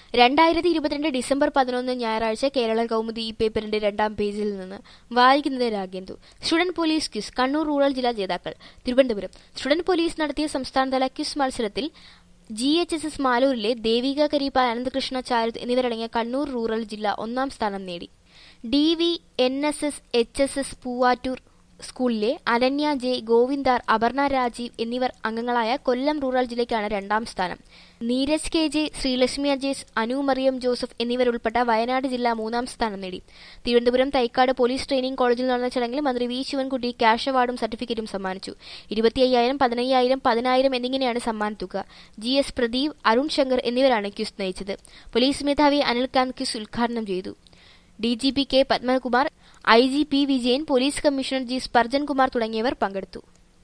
രണ്ടായിരത്തി ഇരുപത്തിരണ്ട് ഡിസംബർ പതിനൊന്ന് ഞായറാഴ്ച കേരള കൗമുദി ഈ പേപ്പറിന്റെ രണ്ടാം പേജിൽ നിന്ന് വായിക്കുന്നത് Ragendu student police quiz Kannur rural ജില്ലാ ജേതാക്കൾ തിരുവനന്തപുരം സ്റ്റുഡന്റ് പോലീസ് നടത്തിയ സംസ്ഥാനതല ക്വിസ് മത്സരത്തിൽ ജി എച്ച് എസ് എസ് മാലൂരിലെ ദേവിക കരീപ്പ അനന്തകൃഷ്ണ ചാരുത് എന്നിവരടങ്ങിയ കണ്ണൂർ റൂറൽ ജില്ല ഒന്നാം സ്ഥാനം നേടി D V N S S H S S Poovattoor സ്കൂളിലെ അനന്യ ജെ ഗോവിന്ദാർ അപർണ രാജീവ് എന്നിവർ അംഗങ്ങളായ കൊല്ലം റൂറൽ ജില്ലയ്ക്കാണ് രണ്ടാം സ്ഥാനം നീരജ് കെ ജെ ശ്രീലക്ഷ്മി അജേഷ് അനു മറിയം ജോസഫ് എന്നിവരുൾപ്പെട്ട വയനാട് ജില്ല മൂന്നാം സ്ഥാനം നേടി തിരുവനന്തപുരം തൈക്കാട് പോലീസ് ട്രെയിനിംഗ് കോളേജിൽ നടന്ന ചടങ്ങിൽ മന്ത്രി വി ശിവൻകുട്ടി ക്യാഷ് അവാർഡും സർട്ടിഫിക്കറ്റും സമ്മാനിച്ചു ഇരുപത്തി അയ്യായിരം പതിനയ്യായിരം പതിനായിരം എന്നിങ്ങനെയാണ് സമ്മാനത്തുക ജി എസ് പ്രദീപ് അരുൺ ശങ്കർ എന്നിവരാണ് ക്യൂസ് നയിച്ചത് പോലീസ് മേധാവി അനിൽകാന്ത് ക്യൂസ് ഉദ്ഘാടനം ചെയ്തു D G P K Padmakumar I G P Vijayan police commissioner G Spurgeon Kumar തുടങ്ങിയവർ പങ്കെടുത്തു